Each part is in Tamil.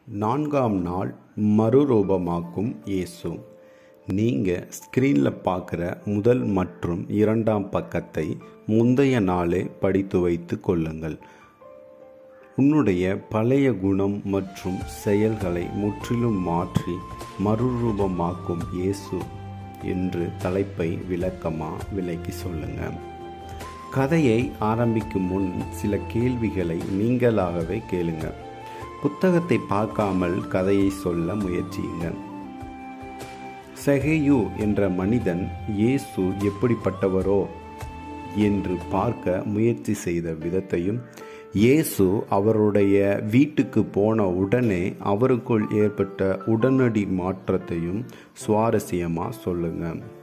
நான்காம் நாள் மறுரூபமாக்கும் இயேசு நீங்கள் ஸ்க்ரீனில் பார்க்குற முதல் மற்றும் இரண்டாம் பக்கத்தை முந்தைய நாளே படித்து வைத்து கொள்ளுங்கள் உன்னுடைய பழைய குணம் மற்றும் செயல்களை முற்றிலும் மாற்றி மறுரூபமாக்கும் இயேசு என்று தலைப்பை விளக்கமா விலக்கி சொல்லுங்க கதையை ஆரம்பிக்கும் முன் சில கேள்விகளை நீங்களாகவே கேளுங்க புத்தகத்தை பார்க்காமல் கதையை சொல்ல முயற்சியுங்க செஹேயு என்ற மனிதன் இயேசு எப்படிப்பட்டவரோ என்று பார்க்க முயற்சி செய்த விதத்தையும் இயேசு அவருடைய வீட்டுக்கு போன உடனே அவருக்குள் ஏற்பட்ட உடனடி மாற்றத்தையும் சுவாரஸ்யமாக சொல்லுங்க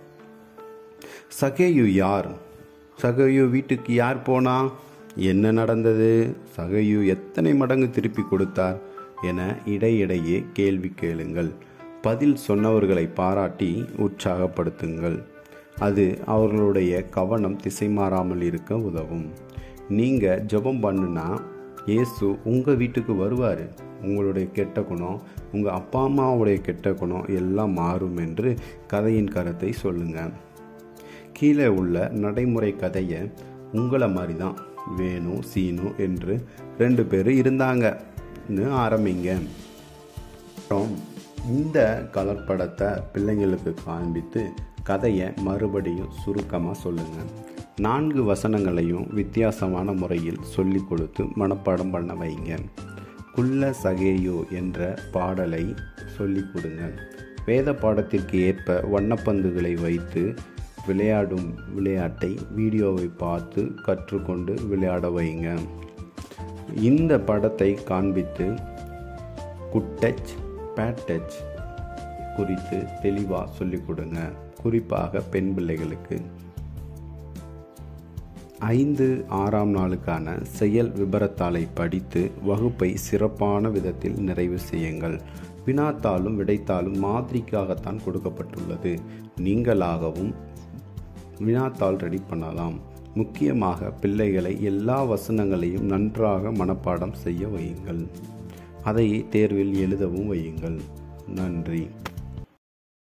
சகேயு யார் சகேயு வீட்டுக்கு யார் போனா என்ன நடந்தது சகையு எத்தனை மடங்கு திருப்பி கொடுத்தார் என இடையிடையே கேள்வி கேளுங்கள் பதில் சொன்னவர்களை பாராட்டி உற்சாகப்படுத்துங்கள் அது அவர்களுடைய கவனம் திசை மாறாமல் இருக்க உதவும் நீங்கள் ஜெபம் பண்ணுனா இயேசு உங்கள் வீட்டுக்கு வருவார் உங்களுடைய கெட்ட குணம் உங்கள் அப்பா அம்மாவுடைய கெட்ட குணம் எல்லாம் மாறும் என்று கதையின் கருத்தை சொல்லுங்கள் கீழே உள்ள நடைமுறை கதையை உங்களை மாதிரி தான் வேணு சீனு என்று ரெண்டு பேர் இருந்தாங்கன்னு ஆரம்பிங்க அப்புறம் இந்த கலப்படத்தை பிள்ளைங்களுக்கு காண்பித்து கதையை மறுபடியும் சுருக்கமாக சொல்லுங்கள் நான்கு வசனங்களையும் வித்தியாசமான முறையில் சொல்லி கொடுத்து மனப்பாடம் பண்ண வைங்க குள்ள சகேயோ என்ற பாடலை சொல்லி கொடுங்க வேத பாடத்திற்கு ஏற்ப வண்ணப்பந்துகளை வைத்து விளையாடும் விளையாட்டை வீடியோவை பார்த்து கற்றுக்கொண்டு விளையாட வைங்க இந்த படத்தை காண்பித்து குட் டச் பேட் டச் குறித்து தெளிவாக சொல்லிக் கொடுங்க குறிப்பாக பெண் பிள்ளைகளுக்கு ஐந்து ஆறாம் நாளுக்கான செயல் விபரத்தாளை படித்து வகுப்பை சிறப்பான விதத்தில் நிறைவு செய்யுங்கள் வினாத்தாளும் விடைத்தாளும் மாதிரிக்காகத்தான் கொடுக்கப்பட்டுள்ளது நீங்களாகவும் வினாத்தாள் ரெடி பண்ணலாம் முக்கியமாக பிள்ளைகளை எல்லா வசனங்களையும் நன்றாக மனப்பாடம் செய்ய வையுங்கள் அதை தேர்வில் எழுதவும் வையுங்கள் நன்றி